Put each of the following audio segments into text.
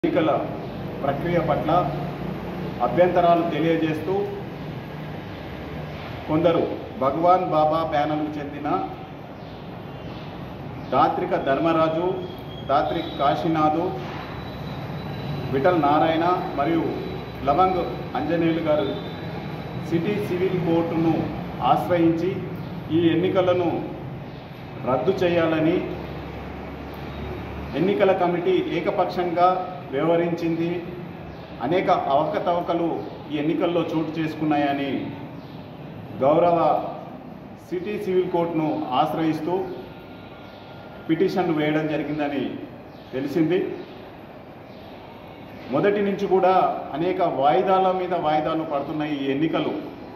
ఎన్నికల ప్రక్రియ పట్ల అభ్యంతరాలు తెలియజేస్తూ కొందరు భగవాన్ బాబా ప్యానల్కు చెందిన దాత్రిక ధర్మరాజు దాత్రిక్ కాశీనాథు విఠల్ నారాయణ మరియు లవంగ్ అంజనేయులు గారు సిటీ సివిల్ కోర్టును ఆశ్రయించి ఈ ఎన్నికలను రద్దు చేయాలని ఎన్నికల కమిటీ ఏకపక్షంగా వ్యవహరించింది అనేక అవకతవకలు ఈ ఎన్నికల్లో చోటు చేసుకున్నాయని గౌరవ సిటీ సివిల్ కోర్టును ఆశ్రయిస్తూ పిటిషన్ వేయడం జరిగిందని తెలిసింది మొదటి నుంచి కూడా అనేక వాయిదాల మీద వాయిదాలు పడుతున్న ఈ ఎన్నికలు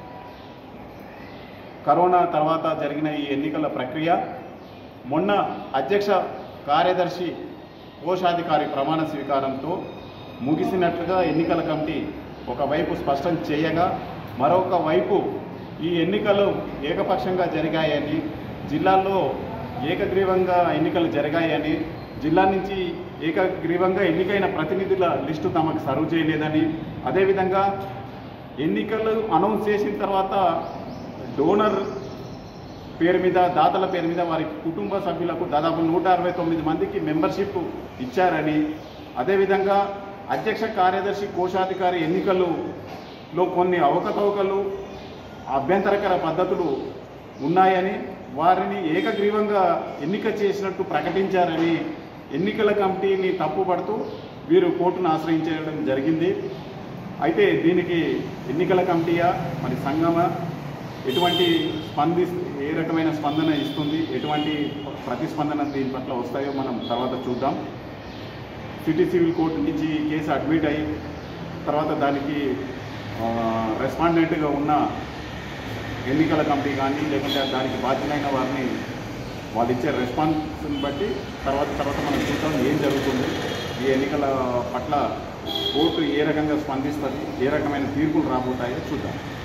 కరోనా తర్వాత జరిగిన ఈ ఎన్నికల ప్రక్రియ మొన్న అధ్యక్ష కార్యదర్శి కోశాధికారి ప్రమాణ స్వీకారంతో ముగిసినట్లుగా ఎన్నికల కమిటీ ఒకవైపు స్పష్టం చేయగా మరొక వైపు ఈ ఎన్నికలు ఏకపక్షంగా జరిగాయని జిల్లాల్లో ఏకగ్రీవంగా ఎన్నికలు జరిగాయని జిల్లా నుంచి ఏకగ్రీవంగా ఎన్నికైన ప్రతినిధుల లిస్టు తమకు సర్వ్ చేయలేదని అదేవిధంగా ఎన్నికలు అనౌన్స్ చేసిన తర్వాత డోనర్ పేరు మీద దాతల పేరు మీద వారి కుటుంబ సభ్యులకు దాదాపు నూట అరవై తొమ్మిది మందికి మెంబర్షిప్ ఇచ్చారని అదేవిధంగా అధ్యక్ష కార్యదర్శి కోశాధికారి ఎన్నికలులో కొన్ని అవకతవకలు అభ్యంతరకర పద్ధతులు ఉన్నాయని వారిని ఏకగ్రీవంగా ఎన్నిక చేసినట్టు ప్రకటించారని ఎన్నికల కమిటీని తప్పుపడుతూ వీరు కోర్టును ఆశ్రయించడం జరిగింది అయితే దీనికి ఎన్నికల కమిటీయా మరి సంఘమా ఎటువంటి స్పంది ఏ రకమైన స్పందన ఇస్తుంది ఎటువంటి ప్రతిస్పందన దీని పట్ల వస్తాయో మనం తర్వాత చూద్దాం సిటీ సివిల్ కోర్టు నుంచి ఈ కేసు అడ్మిట్ అయ్యి తర్వాత దానికి ఆ, రెస్పాండెంట్గా ఉన్న ఎన్నికల కమిటీ కానీ లేకుంటే దానికి బాధ్యులైన వారిని వాళ్ళు ఇచ్చే రెస్పాన్స్ని బట్టి తర్వాత తర్వాత మనం చూద్దాం ఏం జరుగుతుంది ఈ ఎన్నికల పట్ల కోర్టు ఏ రకంగా స్పందిస్తుంది ఏ రకమైన తీర్పులు రాబోతాయో చూద్దాం